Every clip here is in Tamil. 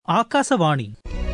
ஆகாசவாணி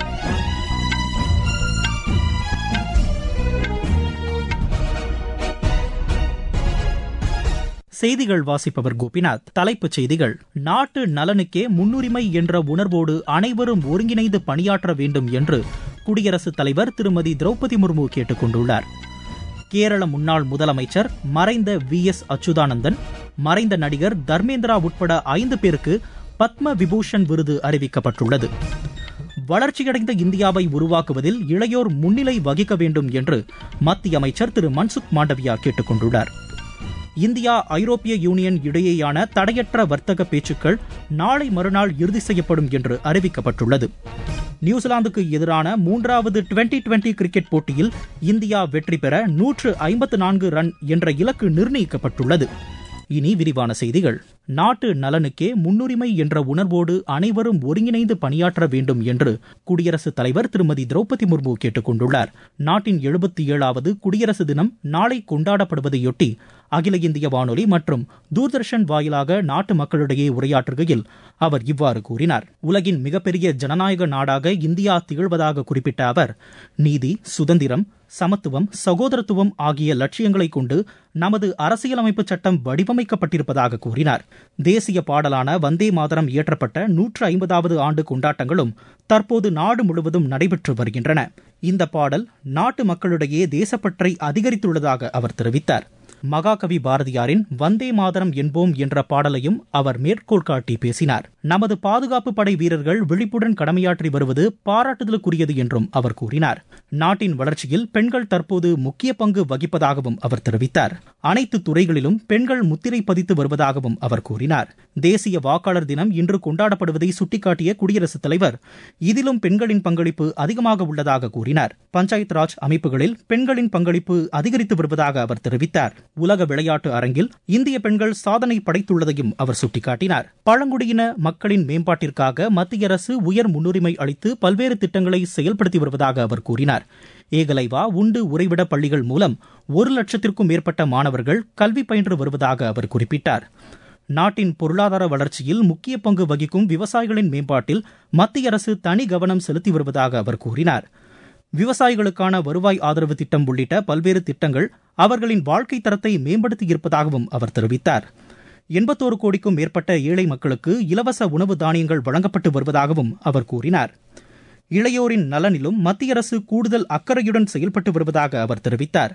செய்திகள் வாசிப்பவர் கோபிநாத் தலைப்புச் செய்திகள் நாட்டு நலனுக்கே முன்னுரிமை என்ற உணர்வோடு அனைவரும் ஒருங்கிணைந்து பணியாற்ற வேண்டும் என்று குடியரசுத் தலைவர் திருமதி திரௌபதி முர்மு கேட்டுக் கொண்டுள்ளார் கேரள முன்னாள் முதலமைச்சர் மறைந்த வி எஸ் அச்சுதானந்தன் மறைந்த நடிகர் தர்மேந்திரா உட்பட ஐந்து பேருக்கு பத்ம விபூஷன் விருது அறிவிக்கப்பட்டுள்ளது வளர்ச்சியடைந்த இந்தியாவை உருவாக்குவதில் இளையோர் முன்னிலை வகிக்க வேண்டும் என்று மத்திய அமைச்சர் திரு மன்சுக் மாண்டவியா கேட்டுக் கொண்டுள்ளார் இந்தியா ஐரோப்பிய யூனியன் இடையேயான தடையற்ற வர்த்தக பேச்சுக்கள் நாளை மறுநாள் இறுதி செய்யப்படும் என்று அறிவிக்கப்பட்டுள்ளது நியூசிலாந்துக்கு எதிரான மூன்றாவது டுவெண்டி டுவெண்டி கிரிக்கெட் போட்டியில் இந்தியா வெற்றி பெற நூற்று ஐம்பத்து நான்கு ரன் என்ற இலக்கு நிர்ணயிக்கப்பட்டுள்ளது இனி விரிவான செய்திகள் நாட்டு நலனுக்கே முன்னுரிமை என்ற உணர்வோடு அனைவரும் ஒருங்கிணைந்து பணியாற்ற வேண்டும் என்று குடியரசுத் தலைவர் திருமதி திரௌபதி முர்மு கேட்டுக் கொண்டுள்ளார் நாட்டின் எழுபத்தி ஏழாவது குடியரசு தினம் நாளை கொண்டாடப்படுவதையொட்டி அகில இந்திய வானொலி மற்றும் தூர்தர்ஷன் வாயிலாக நாட்டு மக்களிடையே உரையாற்றுகையில் அவர் இவ்வாறு கூறினார் உலகின் மிகப்பெரிய ஜனநாயக நாடாக இந்தியா திகழ்வதாக குறிப்பிட்ட அவர் நீதி சுதந்திரம் சமத்துவம் சகோதரத்துவம் ஆகிய லட்சியங்களை கொண்டு நமது அரசியலமைப்பு சட்டம் வடிவமைக்கப்பட்டிருப்பதாக கூறினார் தேசிய பாடலான வந்தே மாதரம் இயற்றப்பட்ட நூற்று ஐம்பதாவது ஆண்டு கொண்டாட்டங்களும் தற்போது நாடு முழுவதும் நடைபெற்று வருகின்றன இந்த பாடல் நாட்டு மக்களிடையே தேசப்பற்றை அதிகரித்துள்ளதாக அவர் தெரிவித்தார் மகாகவி பாரதியாரின் வந்தே மாதரம் என்போம் என்ற பாடலையும் அவர் மேற்கோள் காட்டி பேசினார் நமது பாதுகாப்பு படை வீரர்கள் விழிப்புடன் கடமையாற்றி வருவது பாராட்டுதலுக்குரியது என்றும் அவர் கூறினார் நாட்டின் வளர்ச்சியில் பெண்கள் தற்போது முக்கிய பங்கு வகிப்பதாகவும் அவர் தெரிவித்தார் அனைத்து துறைகளிலும் பெண்கள் முத்திரை பதித்து வருவதாகவும் அவர் கூறினார் தேசிய வாக்காளர் தினம் இன்று கொண்டாடப்படுவதை சுட்டிக்காட்டிய குடியரசுத் தலைவர் இதிலும் பெண்களின் பங்களிப்பு அதிகமாக உள்ளதாக கூறினார் பஞ்சாயத் ராஜ் அமைப்புகளில் பெண்களின் பங்களிப்பு அதிகரித்து வருவதாக அவர் தெரிவித்தார் உலக விளையாட்டு அரங்கில் இந்திய பெண்கள் சாதனை படைத்துள்ளதையும் அவர் சுட்டிக்காட்டினார் பழங்குடியின மக்களின் மேம்பாட்டிற்காக மத்திய அரசு உயர் முன்னுரிமை அளித்து பல்வேறு திட்டங்களை செயல்படுத்தி வருவதாக அவர் கூறினார் ஏகலைவா உண்டு உறைவிட பள்ளிகள் மூலம் ஒரு லட்சத்திற்கும் மேற்பட்ட மாணவர்கள் கல்வி பயின்று வருவதாக அவர் குறிப்பிட்டார் நாட்டின் பொருளாதார வளர்ச்சியில் முக்கிய பங்கு வகிக்கும் விவசாயிகளின் மேம்பாட்டில் மத்திய அரசு தனி கவனம் செலுத்தி வருவதாக அவர் கூறினார் விவசாயிகளுக்கான வருவாய் ஆதரவு திட்டம் உள்ளிட்ட பல்வேறு திட்டங்கள் அவர்களின் வாழ்க்கை தரத்தை மேம்படுத்தியிருப்பதாகவும் அவர் தெரிவித்தார் எண்பத்தோரு கோடிக்கும் மேற்பட்ட ஏழை மக்களுக்கு இலவச உணவு தானியங்கள் வழங்கப்பட்டு வருவதாகவும் அவர் கூறினார் இளையோரின் நலனிலும் மத்திய அரசு கூடுதல் அக்கறையுடன் செயல்பட்டு வருவதாக அவர் தெரிவித்தார்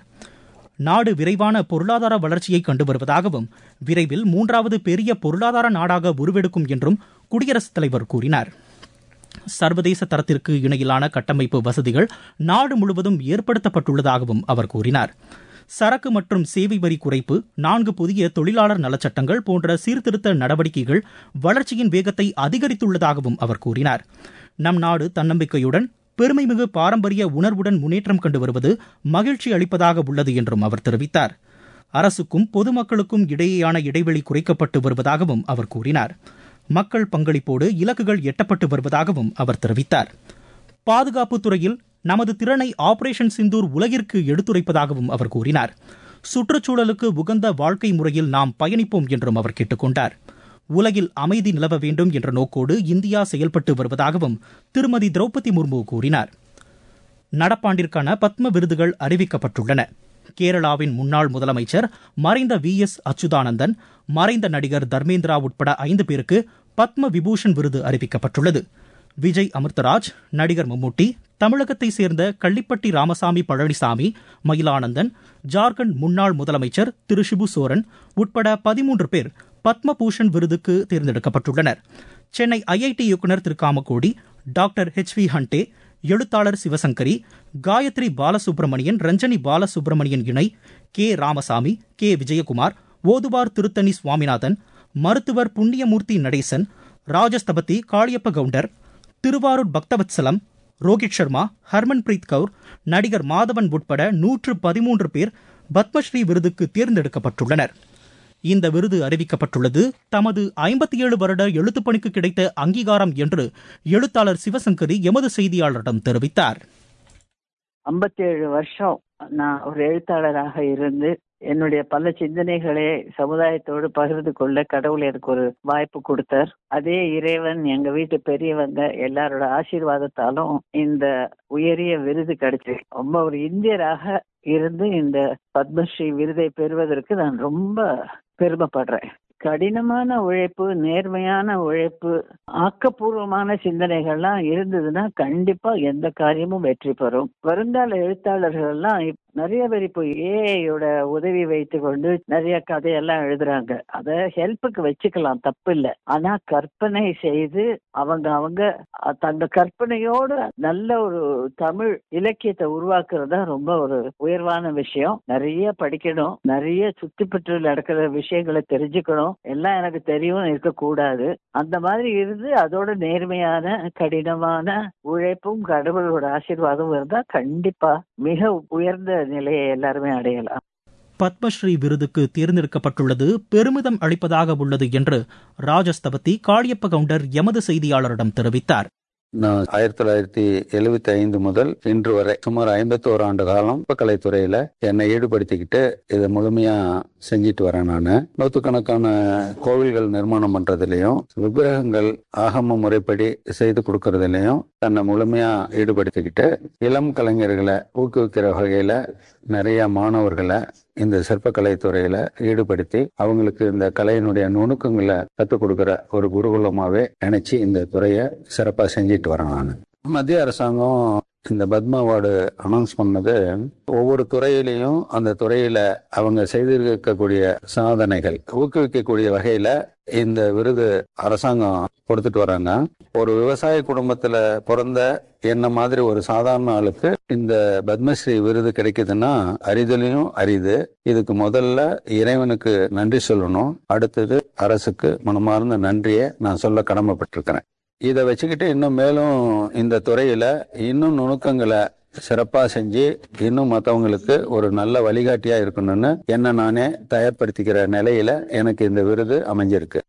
நாடு விரைவான பொருளாதார வளர்ச்சியை கண்டு வருவதாகவும் விரைவில் மூன்றாவது பெரிய பொருளாதார நாடாக உருவெடுக்கும் என்றும் குடியரசுத் தலைவர் கூறினார் சர்வதேச தரத்திற்கு இணையிலான கட்டமைப்பு வசதிகள் நாடு முழுவதும் ஏற்படுத்தப்பட்டுள்ளதாகவும் அவர் கூறினார் சரக்கு மற்றும் சேவை வரி குறைப்பு நான்கு புதிய தொழிலாளர் நலச்சட்டங்கள் போன்ற சீர்திருத்த நடவடிக்கைகள் வளர்ச்சியின் வேகத்தை அதிகரித்துள்ளதாகவும் அவர் கூறினார் நம் நாடு தன்னம்பிக்கையுடன் பெருமைமிகு பாரம்பரிய உணர்வுடன் முன்னேற்றம் கண்டு வருவது மகிழ்ச்சி அளிப்பதாக உள்ளது என்றும் அவர் தெரிவித்தார் அரசுக்கும் பொதுமக்களுக்கும் இடையேயான இடைவெளி குறைக்கப்பட்டு வருவதாகவும் அவர் கூறினார் மக்கள் பங்களிப்போடு இலக்குகள் எட்டப்பட்டு வருவதாகவும் அவர் தெரிவித்தார் பாதுகாப்பு துறையில் நமது திறனை ஆபரேஷன் சிந்தூர் உலகிற்கு எடுத்துரைப்பதாகவும் அவர் கூறினார் சுற்றுச்சூழலுக்கு உகந்த வாழ்க்கை முறையில் நாம் பயணிப்போம் என்றும் அவர் கேட்டுக்கொண்டார் உலகில் அமைதி நிலவ வேண்டும் என்ற நோக்கோடு இந்தியா செயல்பட்டு வருவதாகவும் திருமதி திரௌபதி முர்மு கூறினார் நடப்பாண்டிற்கான பத்ம விருதுகள் அறிவிக்கப்பட்டுள்ளன கேரளாவின் முன்னாள் முதலமைச்சர் மறைந்த வி எஸ் அச்சுதானந்தன் மறைந்த நடிகர் தர்மேந்திரா உட்பட ஐந்து பேருக்கு பத்ம விபூஷன் விருது அறிவிக்கப்பட்டுள்ளது விஜய் அமிர்தராஜ் நடிகர் மம்முட்டி தமிழகத்தை சேர்ந்த கள்ளிப்பட்டி ராமசாமி பழனிசாமி மயிலானந்தன் ஜார்க்கண்ட் முன்னாள் முதலமைச்சர் திரு ஷிபு சோரன் உட்பட பதிமூன்று பேர் பத்ம பூஷன் விருதுக்கு தேர்ந்தெடுக்கப்பட்டுள்ளனர் சென்னை ஐஐடி இயக்குநர் Thiru Kamakoti doctor H V Hande எழுத்தாளர் சிவசங்கரி காயத்ரி பாலசுப்ரமணியன் ரஞ்சனி பாலசுப்ரமணியன் இணை கே ராமசாமி கே விஜயகுமார் ஓதுவார் திருத்தணி சுவாமிநாதன் மருத்துவர் புண்ணியமூர்த்தி நடேசன் ராஜஸ்தபதி காளியப்ப கவுண்டர் திருவாரூர் பக்தவத்சலம் ரோஹித் சர்மா ஹர்மன்பிரீத் கவுர் நடிகர் மாதவன் உட்பட நூற்று பதிமூன்று பேர் பத்மஸ்ரீ விருதுக்கு தேர்ந்தெடுக்கப்பட்டுள்ளனர் இந்த விருது அறிவிக்கப்பட்டுள்ளது தமது ஐம்பத்தி ஏழு வருட எழுத்துப்பணிக்கு கிடைத்த அங்கீகாரம் என்று எழுத்தாளர் சிவசங்கரி எமது செய்தியாளரிடம் தெரிவித்தார் ஐம்பத்தேழு வருஷம் நான் ஒரு எழுத்தாளராக இருந்து என்னுடைய பல சிந்தனைகளை சமுதாயத்தோடு பகிர்ந்து கொள்ள கடவுள் எனக்கு ஒரு வாய்ப்பு கொடுத்தார் அதே இறைவன் எங்க வீட்டு பெரியவங்க எல்லாரோட ஆசீர்வாதத்தாலும் இந்த உயரிய விருது கிடைச்சு ரொம்ப ஒரு இந்தியராக இருந்து இந்த பத்மஸ்ரீ விருதை பெறுவதற்கு நான் ரொம்ப பெருமைப்படுறேன் கடினமான உழைப்பு நேர்மையான உழைப்பு ஆக்கப்பூர்வமான சிந்தனைகள்லாம் இருந்ததுன்னா கண்டிப்பா எந்த காரியமும் வெற்றி பெறும் வருங்கால எழுத்தாளர்கள் எல்லாம் நிறைய பேர் இப்போ ஏஐயோட உதவி வைத்து கொண்டு நிறைய கதையெல்லாம் எழுதுறாங்க அத ஹெல்ப்புக்கு வச்சுக்கலாம் தப்பு இல்லை ஆனா கற்பனை செய்து அவங்க அவங்க தங்க கற்பனையோட நல்ல ஒரு தமிழ் இலக்கியத்தை உருவாக்குறது தான் ரொம்ப ஒரு உயர்வான விஷயம் நிறைய படிக்கணும் நிறைய சுத்தி பற்றி நடக்கிற விஷயங்களை தெரிஞ்சுக்கணும் எல்லாம் எனக்கு தெரியும் இருக்கக்கூடாது அந்த மாதிரி இருந்து அதோட நேர்மையான கடினமான உழைப்பும் கடவுளோட ஆசீர்வாதம் இருந்தா கண்டிப்பா மிக உயர்ந்த நிலையை எல்லாருமே அடையலாம் பத்மஸ்ரீ விருதுக்கு தேர்ந்தெடுக்கப்பட்டுள்ளது பெருமிதம் அளிப்பதாக உள்ளது என்று ராஜஸ்தபதி காளியப்ப கவுண்டர் எமது செய்தியாளரிடம் தெரிவித்தார் நான் ஆயிரத்தி தொள்ளாயிரத்தி எழுபத்தி ஐந்து முதல் இன்று வரை சுமார் ஐம்பத்தோரு ஆண்டு காலம் கலைத்துறையில என்னை ஈடுபடுத்திக்கிட்டு இதை முழுமையா செஞ்சிட்டு வரேன் நான் நூற்றுக்கணக்கான கோவில்கள் நிர்மாணம் பண்றதுலயும் விக்கிரகங்கள் ஆகம முறைப்படி செய்து கொடுக்கறதுலயும் தன்னை முழுமையா ஈடுபடுத்திக்கிட்டு இளம் கலைஞர்களை ஊக்குவிக்கிற வகையில நிறைய மாணவர்களை இந்த சிற்பக்கலை துறையில ஈடுபடுத்தி அவங்களுக்கு இந்த கலையினுடைய நுணுக்கங்களை கற்றுக் கொடுக்கிற ஒரு குருகுலமாவே நினைச்சு இந்த துறையை சிறப்பா செஞ்சிட்டு வரேன் நான் மத்திய அரசாங்கம் இந்த பத்மா அவார்டு அனௌன்ஸ் பண்ணது ஒவ்வொரு துறையிலையும் அந்த துறையில அவங்க செய்திருக்கக்கூடிய சாதனைகள் ஊக்குவிக்கக்கூடிய வகையில இந்த விருது அரசாங்கம் கொடுத்துட்டு வராங்க ஒரு விவசாய குடும்பத்துல பிறந்த என்ன மாதிரி ஒரு சாதாரண ஆளுக்கு இந்த பத்மஸ்ரீ விருது கிடைக்குதுன்னா அரிதலையும் அரிது இதுக்கு முதல்ல இறைவனுக்கு நன்றி சொல்லணும் அடுத்தது அரசுக்கு மனமார்ந்த நன்றியை நான் சொல்ல கடமைப்பட்டிருக்கிறேன் இதை வச்சுக்கிட்டு இன்னும் மேலும் இந்த துறையில இன்னும் நுணுக்கங்களை சிறப்பா செஞ்சு இன்னும் மற்றவங்களுக்கு ஒரு நல்ல வழிகாட்டியா இருக்கணும்னு என்ன நானே தயார்படுத்திக்கிற நிலையில எனக்கு இந்த விருது அமைஞ்சிருக்கு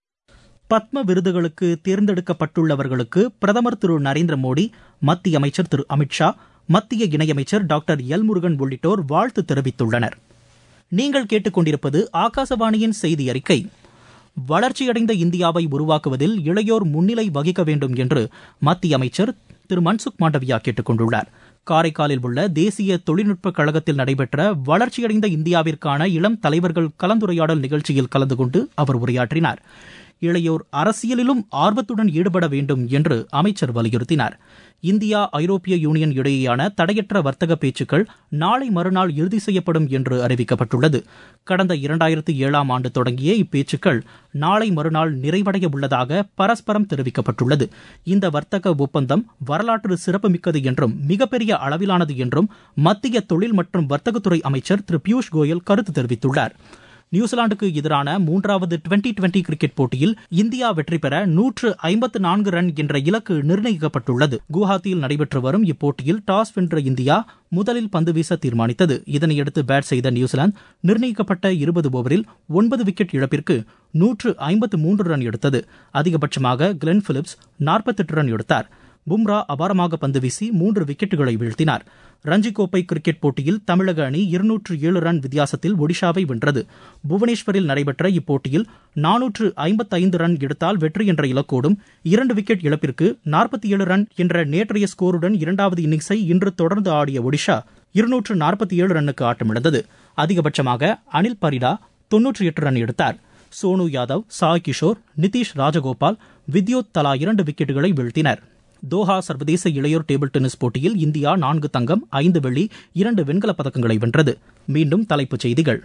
பத்ம விருதுகளுக்கு தேர்ந்தெடுக்கப்பட்டுள்ளவர்களுக்கு பிரதமர் திரு நரேந்திர மோடி மத்திய அமைச்சர் திரு அமித்ஷா மத்திய இணையமைச்சர் டாக்டர் எல் முருகன் உள்ளிட்டோர் வாழ்த்து தெரிவித்துள்ளனர் நீங்கள் கேட்டுக்கொண்டிருப்பது ஆகாசவாணியின் செய்தி அறிக்கை வளர்ச்சியடைந்த இந்தியாவை உருவாக்குவதில் இளையோர் முன்னிலை வகிக்க வேண்டும் என்று மத்திய அமைச்சர் திரு மன்சுக் மாண்டவியா கேட்டுக் கொண்டுள்ளார் காரைக்காலில் உள்ள தேசிய தொழில்நுட்ப கழகத்தில் நடைபெற்ற வளர்ச்சியடைந்த இந்தியாவிற்கான இளம் தலைவர்கள் கலந்துரையாடல் நிகழ்ச்சியில் கலந்து கொண்டு அவர் உரையாற்றினார் இளையோர் அரசியலிலும் ஆர்வத்துடன் ஈடுபட வேண்டும் என்று அமைச்சர் வலியுறுத்தினார் இந்தியா ஐரோப்பிய யூனியன் இடையேயான தடையற்ற வர்த்தக பேச்சுக்கள் நாளை மறுநாள் இறுதி செய்யப்படும் என்று அறிவிக்கப்பட்டுள்ளது கடந்த இரண்டாயிரத்தி ஏழாம் ஆண்டு தொடங்கிய இப்பேச்சுக்கள் நாளை மறுநாள் நிறைவடைய உள்ளதாக பரஸ்பரம் தெரிவிக்கப்பட்டுள்ளது இந்த வர்த்தக ஒப்பந்தம் வரலாற்று சிறப்புமிக்கது என்றும் மிகப்பெரிய அளவிலானது என்றும் மத்திய தொழில் மற்றும் வர்த்தகத்துறை அமைச்சர் திரு பியூஷ் கோயல் கருத்து தெரிவித்துள்ளார் நியூசிலாந்துக்கு எதிரான மூன்றாவது டுவெண்டி டுவெண்டி கிரிக்கெட் போட்டியில் இந்தியா வெற்றி பெற நூற்று ஐம்பத்து நான்கு ரன் என்ற இலக்கு நிர்ணயிக்கப்பட்டுள்ளது குவஹாத்தியில் நடைபெற்று வரும் இப்போட்டியில் டாஸ் வென்ற இந்தியா முதலில் பந்து வீச தீர்மானித்தது இதனையடுத்து பேட் செய்த நியூசிலாந்து நிர்ணயிக்கப்பட்ட இருபது ஓவரில் ஒன்பது விக்கெட் இழப்பிற்கு நூற்று ஐம்பத்து மூன்று ரன் எடுத்தது அதிகபட்சமாக கிளென் பிலிப்ஸ் நாற்பத்தெட்டு ரன் எடுத்தார் பும்ரா அபாரமாக பந்து வீசி மூன்று விக்கெட்டுகளை வீழ்த்தினார் ரஞ்சி கோப்பை கிரிக்கெட் போட்டியில் தமிழக அணி இருநூற்று ஏழு ரன் வித்தியாசத்தில் ஒடிஷாவை வென்றது புவனேஸ்வரில் நடைபெற்ற இப்போட்டியில் நானூற்று ஐம்பத்தைந்து ரன் எடுத்தால் வெற்றி என்ற இலக்கோடும் இரண்டு விக்கெட் இழப்பிற்கு நாற்பத்தி ஏழு ரன் என்ற நேற்றைய ஸ்கோருடன் இரண்டாவது இன்னிங்ஸை இன்று தொடர்ந்து ஆடிய ஒடிஷா இருநூற்று நாற்பத்தி ஏழு ரன்னுக்கு ஆட்டமிழந்தது அதிகபட்சமாக அனில் பரிடா தொன்னூற்றி எட்டு ரன் எடுத்தார் சோனு யாதவ் சாய் கிஷோர் நிதிஷ் ராஜகோபால் வித்யோத் தலா இரண்டு விக்கெட்டுகளை வீழ்த்தினர் தோஹா சர்வதேச இளையோர் டேபிள் டென்னிஸ் போட்டியில் இந்தியா நான்கு தங்கம் ஐந்து வெள்ளி இரண்டு வெண்கலப் பதக்கங்களை வென்றது மீண்டும் தலைப்புச் செய்திகள்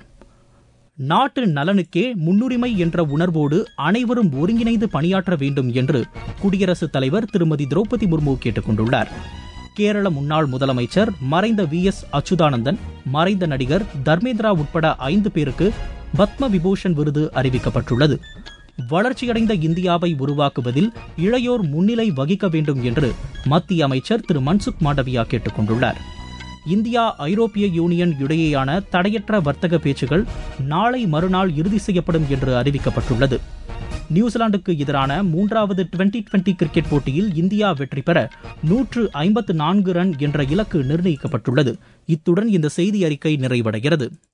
நாட்டு நலனுக்கே முன்னுரிமை என்ற உணர்வோடு அனைவரும் ஒருங்கிணைந்து பணியாற்ற வேண்டும் என்று குடியரசுத் தலைவர் திருமதி திரௌபதி முர்மு கேட்டுக் கொண்டுள்ளார் கேரள முன்னாள் முதலமைச்சர் மறைந்த வி எஸ் அச்சுதானந்தன் மறைந்த நடிகர் தர்மேந்திரா உட்பட ஐந்து பேருக்கு பத்ம விபூஷன் விருது அறிவிக்கப்பட்டுள்ளது வளர்ச்சியடைந்த இந்தியாவை உருவாக்குவதில் இளையோர் முன்னிலை வகிக்க வேண்டும் என்று மத்திய அமைச்சர் திரு மன்சுக் மாண்டவியா கேட்டுக் கொண்டுள்ளார் இந்தியா ஐரோப்பிய யூனியன் இடையேயான தடையற்ற வர்த்தக பேச்சுகள் நாளை மறுநாள் இறுதி செய்யப்படும் என்று அறிவிக்கப்பட்டுள்ளது நியூசிலாந்துக்கு எதிரான மூன்றாவது டுவெண்டி டுவெண்டி கிரிக்கெட் போட்டியில் இந்தியா வெற்றி பெற நூற்று ஐம்பத்து நான்கு ரன் என்ற இலக்கு நிர்ணயிக்கப்பட்டுள்ளது இத்துடன் இந்த செய்தி அறிக்கை நிறைவடைகிறது